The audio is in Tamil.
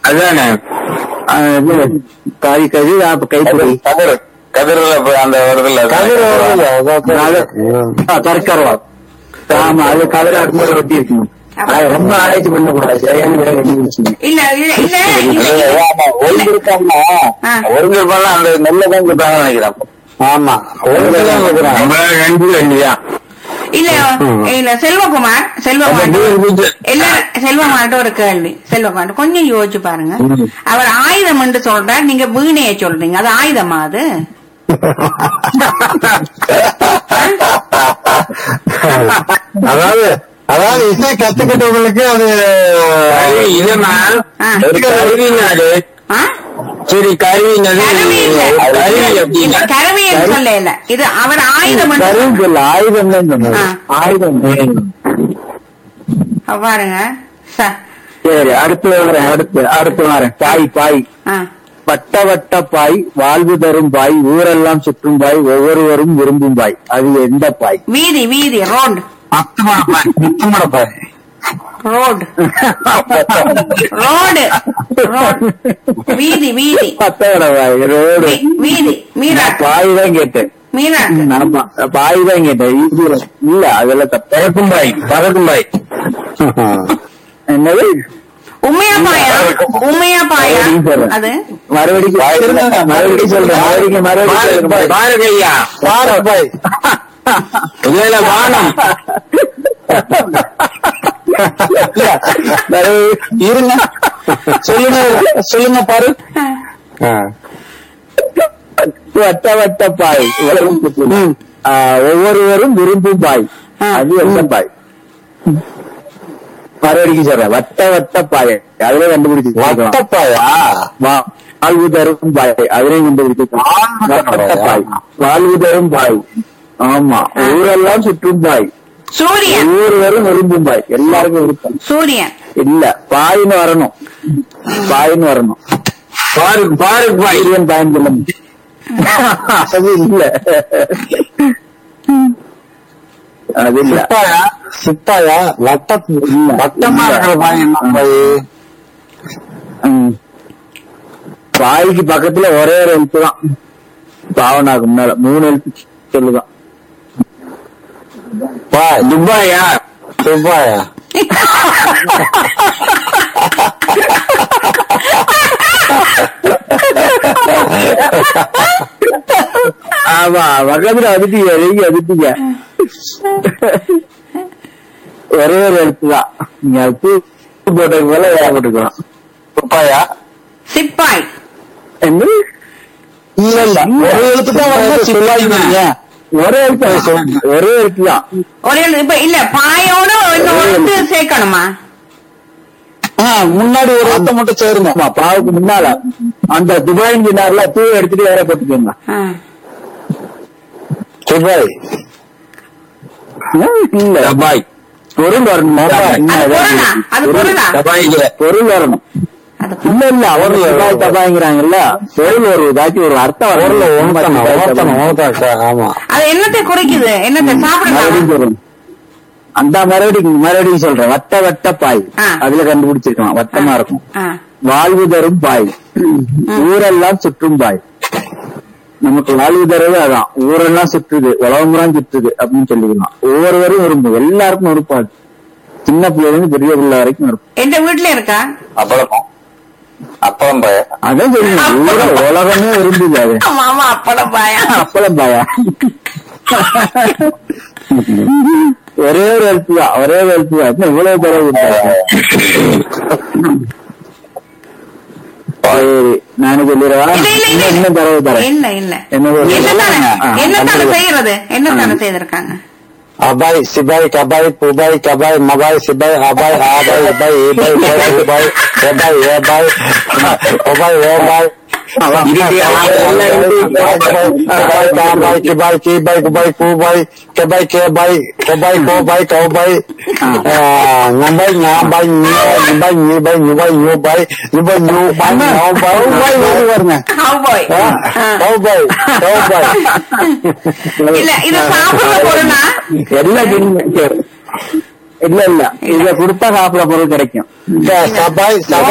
அதானே ஆஹ் இது காய் கறி அப்ப கைப்பிடி கதிர் கதிரில் போய் அந்த வருதுல்ல கதிர் வருதுல்ல, அது- ஆ, கற்கரவா ஆமா அது கதிர அடுத்து ஒட்டி இருக்கணும் அது ரொம்ப ஆராய்ச்சி பண்ணக்கூடாது சரியான விலை கட்டி வச்சுக்கணும். இல்ல இல்ல இல்ல இல்ல, இல்ல ஆமா, ஒருங்கிருக்காங்க ஆ. ஒருங்கிருப்பாங்க அந்த நெல்லை தான் கொடுத்தாங்கன்னு நினைக்கிறேன் ஆமா ஒருங்கிருக்காங்க கொடுக்குறாங்க ரெண்டு ரெண்டுயா இல்ல இல்ல செல்வகுமார் செல்வகுமார் இல்ல செல்வகுமார்ட்ட ஒரு கேள்வி செல்வகுமார் கொஞ்சம் யோசிச்சு பாருங்க ம். அவர் ஆயுதம் என்று சொல்றார் நீங்க வீணைய சொல்றீங்க அது ஆயுதமா அது அதாவது அதாவது இசை கத்துக்கிட்டவங்களுக்கு அது இதுமா ஆ. ஒரு கருவினாரு ஆ? சரி கருவினது கருவி இல்ல கருவி இல்ல, எப்படின்னா கருவி என்று சொல்ல இல்ல இது அவர் ஆயுதம் என்று கருவி சொல்றார். இல்ல ஆயுதம் தான் சொன்னது ஆ. ஆயுதம் அப்ப பாருங்க ச- சரி அடுத்து வரேன் அடுத்து அடுத்து வரேன் பாய் பாய் ஆ. வட்ட வட்ட பாய் வாழ்வு தரும் பாய் ஊரெல்லாம் சுற்றும் பாய் ஒவ்வொருவரும் விரும்பும் பாய் அது எந்த பாய் வீதி வீதி ரோடு முத்தமட பாய் முத்தமட பாய் ரோடு ரோடு ரோடு வீதி வீதி பத்தவட பாய் ரோடு வீ- வீதி மீரா பாய் தான் கேட்டேன் மீரா ஆமா பாய் தான் கேட்டேன் ஈஸியா இல்ல அதெல்லாம் தப்பு பறக்கும் பாய் பறக்கும் பாய் என்னது உண்மையா பாயா உண்மையா பாயா மறுபடியும் சொல்றேன். அது மறுபடியும் சொல்றேன் மறுபடியும் சொல்றேன் மறுபடியும் மறுபடியும் பாரு- பாருங்க ஐயா பாரு பாய் இல்ல இல்ல வானம் இருங்க சொல்லுங்க சொல்லுங்க பாரு வட்ட வட்ட பாய் ஆ, ஒவ்வொருவரும் விரும்பும் பாய் அது எந்த பாய் மறுபடியும் சொல்றேன் வட்ட வட்ட பாய் அதுல கண்டுபிடிச்சு வட்டப்பாயா வாழ்வு தரும் பாய் அதுலயும் கண்டுபிடிச்சு வட்ட பாய் வாழ்வு தரும் பாய் ஆமா ஊரெல்லாம் சுற்றும் பாய் சூரியன் ஒவ்வொருவரும் விரும்பும் பாய் எல்லாருக்கும் விருப்பம் சூரியன் இல்ல பாயின்னு வரணும் பாயின்னு வரணும் பாரு பாருக்கு பாய் சூரியன் பாயின்னு சொல்ல முடியும். அது இல்ல அது இல்ல சிப்பாயா சிப்பாயா வட்ட வட்டமா இருக்கிற பாய் என்ன பாய் ம். பாய்க்கு பக்கத்துல ஒரே ஒரு எழுத்து தான் பாவனாக்கு முன்னால மூணு எழுத்து சொல்லுதான் பாய் துபாயா சிப்பாயா ஆமா பக்கத்துல அதுட்டீங்க நீங்க அதுட்டீங்க ஒரே ஒரு எழுத்து தான் நீங்க அது பூ போட்டதுக்கு மேல வேலை போட்டுக்கலாம் சிப்பாயா சிப்பாய் என்ன இல்ல இல்ல ஒரு எழுத்து தான் வந்து சிப்பாய்ங்க ஒரே எழுத்து ஒரே எழுத்து தான் ஒரு எழு- இப்ப இல்ல பாயோட இன்னொரு எழுத்து சேர்க்கணுமா முன்னாடி ஒரு எழுத்தை மட்டும் சேருங்க ஆமா பாவுக்கு முன்னால அந்த துபாயின் பின்னார்ல பூ எடுத்துட்டு வேற போட்டுக்கோங்க ஆ. சிப்பாய் இல்ல தபாய் பொருள் வரணும் அது பொருளா அது பொருளா தபாய்க்கு பொருள் வரணும் அது இல்ல இல்ல அவங்க துபாய் தபாய்ங்கிறாங்கல்ல பொருள் ஒரு ஏதாச்சும் ஒரு அர்த்தம் பொருள் வரணும் உணர்த்தணும் உணர்த்தணும் உணர்த்தணும் ஆமா அது என்னத்தை குறிக்குது என்னத்தை சாப்பிடலாம் மறுபடியும் சொல்றேன் அந்த மறுபடியும் மறுபடியும் சொல்றேன் வட்ட வட்ட பாய் ஆ. அதுல கண்டுபிடிச்சிருக்கலாம் வட்டமா இருக்கும் ஆ. வாழ்வு தரும் பாய் ஊரெல்லாம் சுற்றும் பாய் நமக்கு வாழ்வு தருவது அதான் ஊரெல்லாம் சுற்றுது உலகமுறான் சுற்றுது அப்படின்னு சொல்லிக்கலாம் ஒவ்வொருவரும் விரும்பும் எல்லாருக்கும் விருப்பாது சின்ன பிள்ளைல இருந்து பெரிய பிள்ளை வரைக்கும் இருக்கும் எந்த வீட்டுல இருக்கா அப்பளம் அப்பளம் பாய அதான் சொல்லுங்க ஊர உலகமே விரும்புது அது ஆமா ஆமா அப்பளம் பாயா அப்பளம் பாயா ஒரே ஒரு எழுத்து தான் ஒரே ஒரு எழுத்து தான் இன்னும் இவ்வளவு தடவை விட்டாங்க சரி நானே சொல்லிடுவா இல்ல இல்ல இல்ல இன்னும் இன்னும் தடவை தரேன் இல்ல இல்ல என்ன ஒரு- என்னத்தானே ஆ, என்னத்தானே கண்டிப்பா. செய்யறது என்னத்தானே செய்திருக்காங்க அபாய் சிபாய் கபாய் புபாய் கபாய் மபாய் சிபாய் அபாய் ஆபாய் அபாய் ஏபாய் ஏபாய் ஏபாய் ஏபாய் ஏபாய் ஒபாய் ஓபாய் கபாய் கிபாய் கிபாய் குபாய் கூபாய் கபாய் கேபாய் கபாய் கோபாய் கௌபாய் நபாய் ஞாபாய் நிபாய் நிபாய் நிபாய் யூபாய் நிபாய் நியூபாய் நோபாய் உபாய் வந்து வருங்க கவுபாய் கௌபாய் கௌபாய் இல்ல இது சாப்பிடுற பொருளா எல்லாம் தெரியுங்க. சரி. இல்ல இல்ல இத கொடுத்தா சாப்பிட பொருள் கிடைக்கும் சபாய் சபாய்